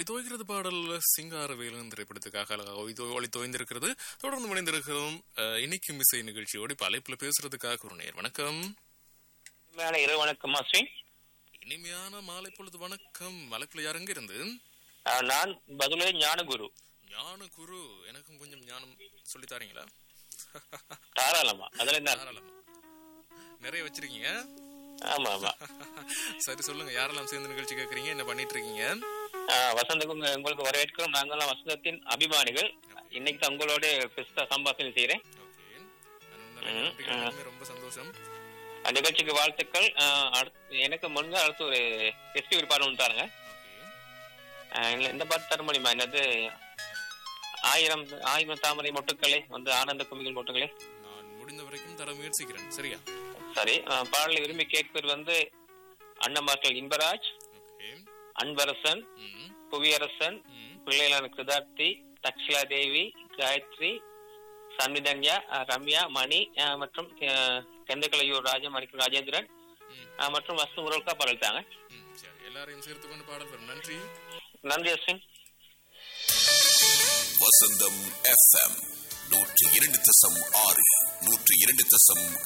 தோய்கிறது பாடல் சிங்கார வேலன் திரைப்படத்துக்காக அழகாக ஒளி தோ- ஒளி தோய்ந்திருக்கிறது தொடர்ந்து மணிந்திருக்கிறோம் அஹ், இனிக்கும் இசை நிகழ்ச்சியோடு இப்ப அழைப்புல பேசுறதுக்காக ஒரு நேர் வணக்கம் மேல இரவு வணக்கம் அஸ்வின் இனிமையான மாலை பொழுது வணக்கம் அழைப்புல யாருங்க இருந்து ஆஹ் நான் பதுலை ஞானகுரு ஞான குரு எனக்கும் கொஞ்சம் ஞானம் சொல்லி தாரீங்களா தாராளமா அதுல என்ன தாராளமா நிறைய வச்சிருக்கீங்க ஆமா ஆமா சரி சொல்லுங்க யாரெல்லாம் சேர்ந்து நிகழ்ச்சி கேக்குறீங்க என்ன பண்ணிட்டு இருக்கீங்க ஆஹ் வசந்தக்கு உங்க- உங்களுக்கு வரவேற்கிறோம் நாங்கெல்லாம் வசந்தத்தின் அபிமானிகள் இன்னைக்கு தான் உங்களோட பெஸ்டா சம்பாஷணை செய்யறேன் ஓகே ரொம்ப சந்தோஷம் அந்த நிகழ்ச்சிக்கு வாழ்த்துக்கள் ஆஹ் அடுத்து- எனக்கு முன்ன அடுத்து ஒரு எஸ்பி ஒரு பாடம் ஒன்று தாருங்க ஓகே ஆஹ் இல்ல, இந்த பாட்டு தர முடியுமா என்னது ஆயிரம் ஆயிரம் தாமரை மொட்டுக்களே வந்து ஆனந்த குமிகள் மொட்டுக்களே நான் முடிந்த வரைக்கும் தர முயற்சிக்கிறேன் சரியா சரி ஆஹ் பாடலை விரும்பி கேட்பது வந்து அண்ணமாக்கள் இன்பராஜ் ஓகே அன்பரசன் ம் புவியரசன் ம் பிள்ளைகளான கிருதார்த்தி தக்ஷலா தேவி காயத்ரி சன்னிதன்யா அஹ், ரம்யா மணி அஹ், மற்றும் அஹ், கெந்தக்கலையூர் ராஜ மணிக்கு ராஜேந்திரன் ம். அஹ், மற்றும் வசு முருகா பாடல்தாங்க ம் சரி எல்லாரையும் சேர்த்து கொண்டு பாடல் வரும் நன்றி நன்றி அஸ்வின் வசந்தம் எஃப்எம் நூற்று இரண்டு தசம் ஆறு நூற்று இரண்டு தசம்